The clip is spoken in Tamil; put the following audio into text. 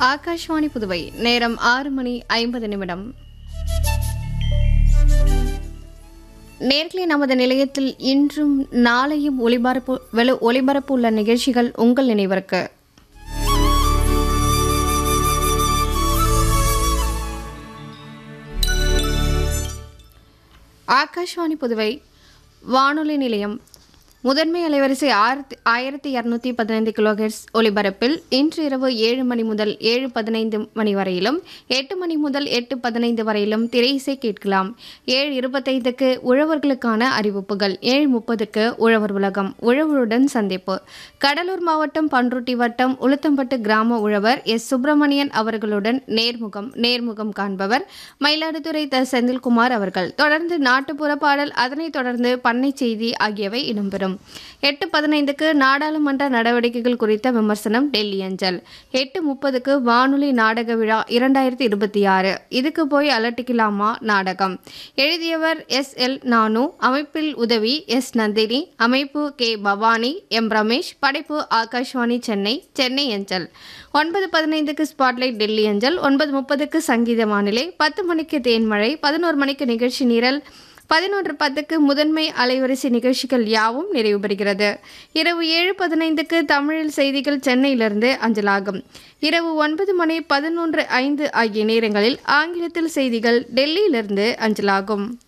ஆகாஷ்வாணி புதுவை நேரம் ஆறு மணி ஐம்பது நிமிடம் நேர்களே நமது நிலையத்தில் இன்றும் நாளையும் ஒளிபரப்பு வெளு ஒளிபரப்பு உள்ள நிகழ்ச்சிகள் உங்கள் நினைவிற்கு ஆகாஷ்வாணி புதுவை வானொலி நிலையம் முதன்மை அலைவரிசை ஆயிரத்தி ஆயிரத்தி இரநூத்தி பதினைந்து கிலோஹெர்ட்ஸ் ஒலிபரப்பில் இன்று இரவு ஏழு மணி முதல் ஏழு பதினைந்து மணி வரையிலும் எட்டு மணி முதல் எட்டு பதினைந்து வரையிலும் திரையிசை கேட்கலாம் ஏழு இருபத்தைந்துக்கு உழவர்களுக்கான அறிவிப்புகள் ஏழு முப்பதுக்கு உழவர் உலகம் உழவருடன் சந்திப்பு கடலூர் மாவட்டம் பன்ருட்டி வட்டம் உளுத்தம்பட்டு கிராம உழவர் எஸ் சுப்பிரமணியன் அவர்களுடன் நேர்முகம் நேர்முகம் காண்பவர் மயிலாடுதுறை த செந்தில்குமார் அவர்கள் தொடர்ந்து நாட்டுப்புற பாடல் அதனைத் தொடர்ந்து பண்ணை செய்தி ஆகியவை இடம்பெறும் எட்டு பதினைந்துக்கு நாடாளுமன்ற நடவடிக்கைகள் குறித்த விமர்சனம் டெல்லி அஞ்சல் எட்டு முப்பதுக்கு வானொலி நாடக விழா இரண்டாயிரத்தி இருபத்தி ஆறு இதுக்கு போய் அலட்டிக்கலாமா நாடகம் எழுதியவர் எஸ் எல் நானு அமைப்பில் உதவி எஸ் நந்தினி அமைப்பு கே பவானி எம் ரமேஷ் படைப்பு ஆகாஷ்வாணி சென்னை சென்னை அஞ்சல் ஒன்பது பதினைந்துக்கு ஸ்பாட்லைட் டெல்லி அஞ்சல் ஒன்பது முப்பதுக்கு சங்கீத வானிலை பத்து மணிக்கு தேன்மழை பதினோரு மணிக்கு நிகழ்ச்சி நிரல் பதினொன்று பத்துக்கு முதன்மை அலைவரிசை நிகழ்ச்சிகள் யாவும் நிறைவு பெறுகிறது இரவு ஏழு பதினைந்துக்கு தமிழில் செய்திகள் சென்னையிலிருந்து அஞ்சலாகும் இரவு ஒன்பது மணி பதினொன்று ஐந்து ஆகிய நேரங்களில் ஆங்கிலத்தில் செய்திகள் டெல்லியிலிருந்து அஞ்சலாகும்